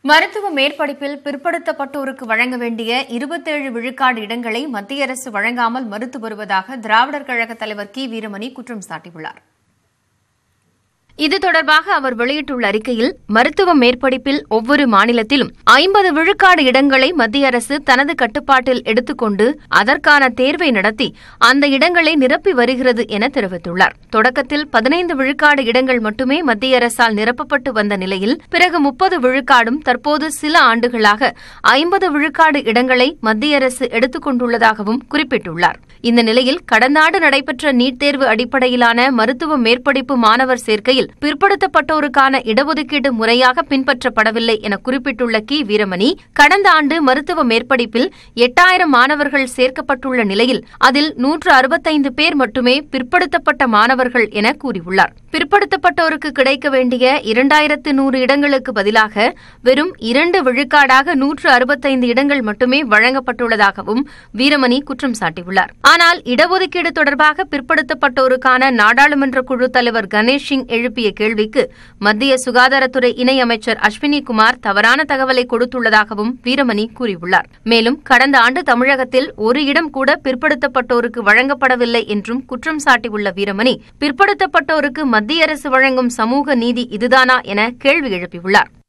மருத்துவ மேற்படிப்பில் பிற்படுத்தப்பட்டோருக்கு வழங்க வேண்டிய இருபத்தேழு விழுக்காடு இடங்களை மத்திய அரசு வழங்காமல் மறுத்து வருவதாக திராவிடர் கழக தலைவர் கி வீரமணி குற்றம் சாட்டியுள்ளார் இது தொடர்பாக அவர் வெளியிட்டுள்ள அறிக்கையில் மருத்துவ மேற்படிப்பில் ஒவ்வொரு மாநிலத்திலும் ஐம்பது விழுக்காடு இடங்களை மத்திய அரசு தனது கட்டுப்பாட்டில் எடுத்துக்கொண்டு அதற்கான தேர்வை நடத்தி அந்த இடங்களை நிரப்பி வருகிறது என தெரிவித்துள்ளார் தொடக்கத்தில் பதினைந்து விழுக்காடு இடங்கள் மட்டுமே மத்திய அரசால் நிரப்பப்பட்டு வந்த நிலையில் பிறகு முப்பது விழுக்காடும் தற்போது சில ஆண்டுகளாக ஐம்பது விழுக்காடு இடங்களை மத்திய அரசு எடுத்துக் கொண்டுள்ளதாகவும் குறிப்பிட்டுள்ளார் இந்த நிலையில் கடந்த ஆண்டு நடைபெற்ற நீட் தேர்வு அடிப்படையிலான மருத்துவ மேற்படிப்பு மாணவர் சேர்க்கையில் பிற்படுத்தப்பட்டோருக்கான இடஒதுக்கீடு முறையாக பின்பற்றப்படவில்லை என குறிப்பிட்டுள்ள கி வீரமணி கடந்த ஆண்டு மருத்துவ மேற்படிப்பில் எட்டாயிரம் மாணவர்கள் சேர்க்கப்பட்டுள்ள நிலையில் அதில் நூற்று அறுபத்தைந்து பேர் மட்டுமே பிற்படுத்தப்பட்ட மாணவர்கள் என கூறியுள்ளார் பிற்படுத்தப்பட்டோருக்கு கிடைக்க வேண்டிய இரண்டாயிரத்து நூறு இடங்களுக்கு பதிலாக வெறும் இரண்டு விழுக்காடாக நூற்று அறுபத்தைந்து இடங்கள் மட்டுமே வழங்கப்பட்டுள்ளதாகவும் வீரமணி குற்றம் சாட்டியுள்ளார் ஆனால் இடஒதுக்கீடு தொடர்பாக பிற்படுத்தப்பட்டோருக்கான நாடாளுமன்ற குழு தலைவர் கணேஷ் சிங் எழுப்பிய கேள்விக்கு மத்திய சுகாதாரத்துறை இணையமைச்சர் அஸ்வினி குமார் தவறான தகவலை கொடுத்துள்ளதாகவும் வீரமணி கூறியுள்ளார் மேலும் கடந்த ஆண்டு தமிழகத்தில் ஒரு இடம் கூட பிற்படுத்தப்பட்டோருக்கு வழங்கப்படவில்லை என்றும் குற்றம் சாட்டியுள்ள வீரமணி பிற்படுத்தப்பட்டோருக்கு மத்திய அரசு வழங்கும் சமூக நீதி இதுதானா என கேள்வி எழுப்பியுள்ளார்